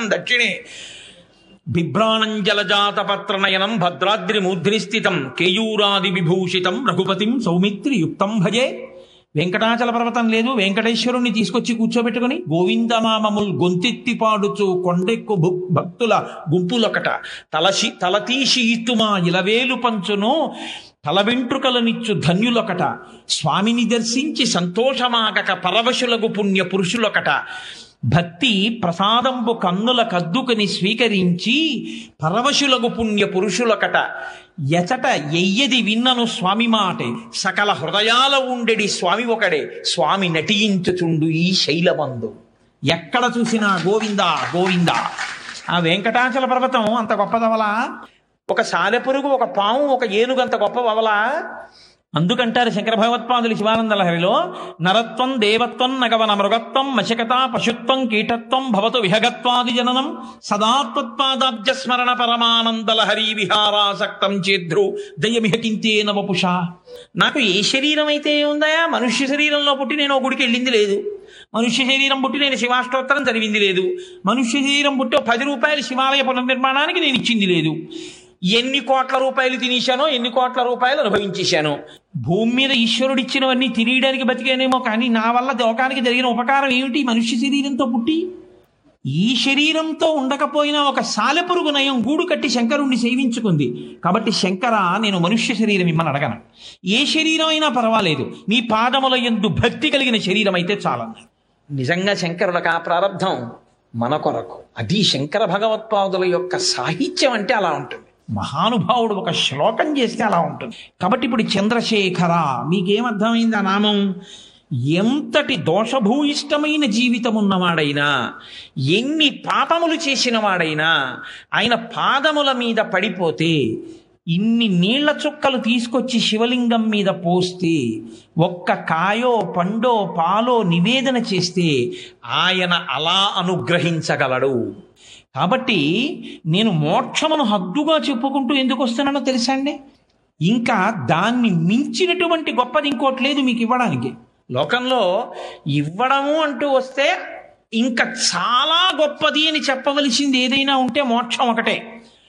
దక్షిణే బిభ్రాణంజలజాతపత్రనయనం భద్రాద్రి మూర్ధిని స్థితం కేయూరాది విభూషితం రఘుపతిం సౌమిత్రి యుక్తం భజే వెంకటాచల పర్వతం లేదు వెంకటేశ్వరుణ్ణి తీసుకొచ్చి కూర్చోబెట్టుకుని గోవిందనామముల్ గొంతెత్తి పాడుచు కొండెక్కు భు- భక్తుల గుంపులొకట తలసి తలతీసి ఇత్తుమా ఇలవేలు పంచును తల వెంట్రుకలనిచ్చు ధన్యులొకట స్వామిని దర్శించి సంతోషమాగక పరవశులకు పుణ్య పురుషులొకట భక్తి ప్రసాదంబు కన్నుల కద్దుకని స్వీకరించి పరవశులకు పుణ్య పురుషులకట ఎచట ఎయ్యది విన్నను స్వామి మాటే సకల హృదయాల ఉండెడి స్వామి ఒకడే స్వామి నటించుచుండు ఈ శైలమందు ఎక్కడ చూసినా గోవిందా గోవిందా ఆ వెంకటాచల పర్వతం అంత గొప్పదవలా ఒక సాలెపురుగు ఒక పాము ఒక ఏనుగు అంత గొప్పవవలా అందుకంటారు శంకర భగవత్పాదులు శివానంద లహరిలో నరత్వం దేవత్వం నగవన మృగత్వం మశకత పశుత్వం కీటత్వం భవతు విహగత్వాది జననం సదాత్వత్పాదాబ్జ స్మరణ పరమానంద లహరి విహారాసక్తం చేద్రు దయమిహ కింతేన వపుష నాకు ఏ శరీరం అయితే ఉందా మనుష్య శరీరంలో పుట్టి నేను ఓ గుడికి వెళ్ళింది లేదు మనుష్య శరీరం పుట్టి నేను శివాష్టోత్తరం చదివింది లేదు మనుష్య శరీరం పుట్టి ఓ పది రూపాయలు శివాలయ పునర్నిర్మాణానికి నేను ఇచ్చింది లేదు ఎన్ని కోట్ల రూపాయలు తినేశానో ఎన్ని కోట్ల రూపాయలు అనుభవించేశాను భూమి మీద ఈశ్వరుడు ఇచ్చినవన్నీ తినేయడానికి బతికేనేమో కానీ నా వల్ల లోకానికి జరిగిన ఉపకారం ఏమిటి మనుష్య శరీరంతో పుట్టి ఈ శరీరంతో ఉండకపోయినా ఒక సాలెపురుగు నయం గూడు కట్టి శంకరుణ్ణి సేవించుకుంది కాబట్టి శంకర నేను మనుష్య శరీరం ఇమ్మని అడగను ఏ శరీరం అయినా పర్వాలేదు నీ పాదముల ఎందు భక్తి కలిగిన శరీరం అయితే చాలన్నా నిజంగా శంకరులకు ఆ ప్రారంధం మన కొరకు అది శంకర భగవత్పాదుల యొక్క సాహిత్యం అంటే అలా ఉంటుంది మహానుభావుడు ఒక శ్లోకం చేస్తే అలా ఉంటుంది కాబట్టి ఇప్పుడు చంద్రశేఖర మీకేమర్థమైంది ఆ నామం ఎంతటి దోషభూయిష్టమైన జీవితం ఉన్నవాడైనా ఎన్ని పాపములు చేసిన వాడైనా ఆయన పాదముల మీద పడిపోతే ఇన్ని నీళ్ల చుక్కలు తీసుకొచ్చి శివలింగం మీద పోస్తే ఒక్క కాయో పండో పాలో నివేదన చేస్తే ఆయన అలా అనుగ్రహించగలడు కాబట్టి నేను మోక్షమును హద్దుగా చెప్పుకుంటూ ఎందుకు వస్తున్నానో తెలుసా అండి ఇంకా దాన్ని మించినటువంటి గొప్పది ఇంకోటి లేదు మీకు ఇవ్వడానికి లోకంలో ఇవ్వడము అంటూ వస్తే ఇంకా చాలా గొప్పది అని చెప్పవలసింది ఏదైనా ఉంటే మోక్షం ఒకటే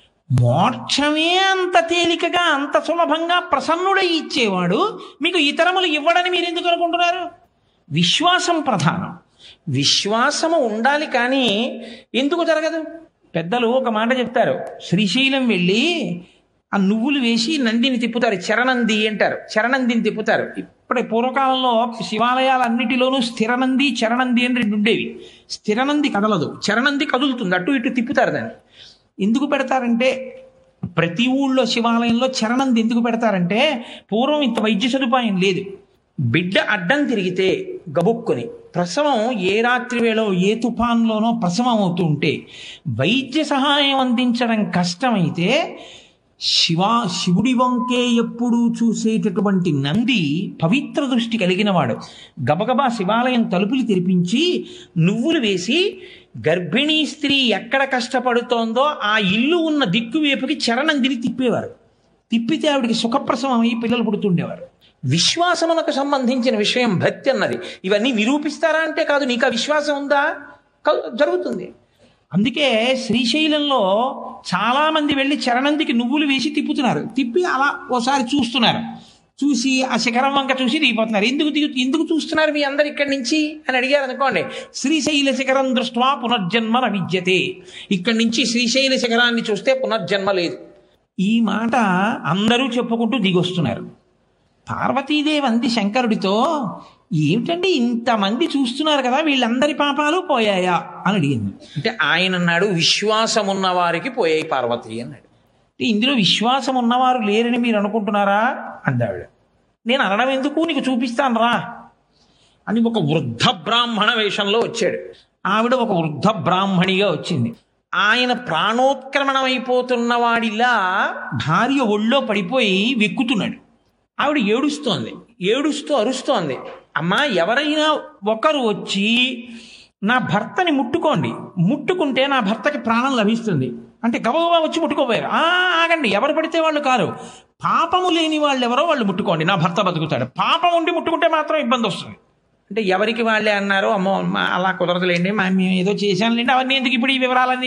మోక్షమే అంత తేలికగా అంత సులభంగా ప్రసన్నుడై ఇచ్చేవాడు మీకు ఇతరములు ఇవ్వడని మీరు ఎందుకు అనుకుంటున్నారు విశ్వాసం ప్రధానం విశ్వాసము ఉండాలి కానీ ఎందుకు జరగదు పెద్దలు ఒక మాట చెప్తారు శ్రీశైలం వెళ్ళి ఆ నువ్వులు వేసి నందిని తిప్పుతారు చరణంది అంటారు చరణందిని తిప్పుతారు ఇప్పుడే పూర్వకాలంలో శివాలయాలన్నిటిలోనూ స్థిరనంది చరణంది అని రెండు ఉండేవి స్థిరనంది కదలదు చరణంది కదులుతుంది అటు ఇటు తిప్పుతారు దాన్ని ఎందుకు పెడతారంటే ప్రతి ఊళ్ళో శివాలయంలో చరణంది ఎందుకు పెడతారంటే పూర్వం ఇంత వైద్య సదుపాయం లేదు బిడ్డ అడ్డం తిరిగితే గబుక్కుని ప్రసవం ఏ రాత్రి వేళో ఏ తుఫాన్లోనో ప్రసవం అవుతూ ఉంటే వైద్య సహాయం అందించడం కష్టమైతే శివా శివుడి వంకే ఎప్పుడూ చూసేటటువంటి నంది పవిత్ర దృష్టి కలిగినవాడు గబగబా శివాలయం తలుపులు తెరిపించి నువ్వులు వేసి గర్భిణీ స్త్రీ ఎక్కడ కష్టపడుతోందో ఆ ఇల్లు ఉన్న దిక్కు వైపుకి చరణందిని తిప్పేవారు తిప్పితే ఆవిడికి సుఖప్రసవం అయ్యి పిల్లలు పుడుతుండేవారు విశ్వాసమునకు సంబంధించిన విషయం భక్తి అన్నది ఇవన్నీ నిరూపిస్తారా అంటే కాదు నీకు ఆ విశ్వాసం ఉందా క- జరుగుతుంది అందుకే శ్రీశైలంలో చాలా మంది వెళ్ళి చరణందికి నువ్వులు వేసి తిప్పుతున్నారు తిప్పి అలా ఓసారి చూస్తున్నారు చూసి ఆ శిఖరం వంక చూసి దిగిపోతున్నారు ఎందుకు దిగు ఎందుకు చూస్తున్నారు మీ అందరు ఇక్కడి నుంచి అని అడిగారు అనుకోండి శ్రీశైల శిఖరం దృష్ట్వా పునర్జన్మ న విద్యతే ఇక్కడి నుంచి శ్రీశైల శిఖరాన్ని చూస్తే పునర్జన్మ లేదు ఈ మాట అందరూ చెప్పుకుంటూ దిగొస్తున్నారు పార్వతీదేవి అంది శంకరుడితో ఏమిటండి ఇంతమంది చూస్తున్నారు కదా వీళ్ళందరి పాపాలు పోయాయా అని అడిగింది అంటే ఆయన అన్నాడు విశ్వాసం ఉన్న వారికి పోయాయి పార్వతి అన్నాడు అంటే ఇందులో విశ్వాసం ఉన్నవారు లేరని మీరు అనుకుంటున్నారా అందావిడ నేను అనడం ఎందుకు నీకు చూపిస్తాను రా అని ఒక వృద్ధ బ్రాహ్మణ వేషంలో వచ్చాడు ఆవిడ ఒక వృద్ధ బ్రాహ్మణిగా వచ్చింది ఆయన ప్రాణోత్క్రమణం అయిపోతున్న వాడిలా భార్య ఒళ్ళో పడిపోయి వెక్కుతున్నాడు ఆవిడ ఏడుస్తోంది ఏడుస్తూ అరుస్తోంది అమ్మా ఎవరైనా ఒకరు వచ్చి నా భర్తని ముట్టుకోండి ముట్టుకుంటే నా భర్తకి ప్రాణం లభిస్తుంది అంటే గబగబా వచ్చి ముట్టుకోపోయారు "ఆ, ఆగండి ఎవరు పడితే వాళ్ళు కారు పాపము లేని వాళ్ళు ఎవరో వాళ్ళు ముట్టుకోండి నా భర్త బతుకుతాడు పాపం ఉండి ముట్టుకుంటే మాత్రం ఇబ్బంది వస్తుంది అంటే ఎవరికి వాళ్ళే అన్నారు అమ్మో అమ్మ, అలా కుదరదులేండి మా మేము ఏదో చేశానులేండి అవన్నీ ఎందుకు ఇప్పుడు ఈ వివరాలన్నీ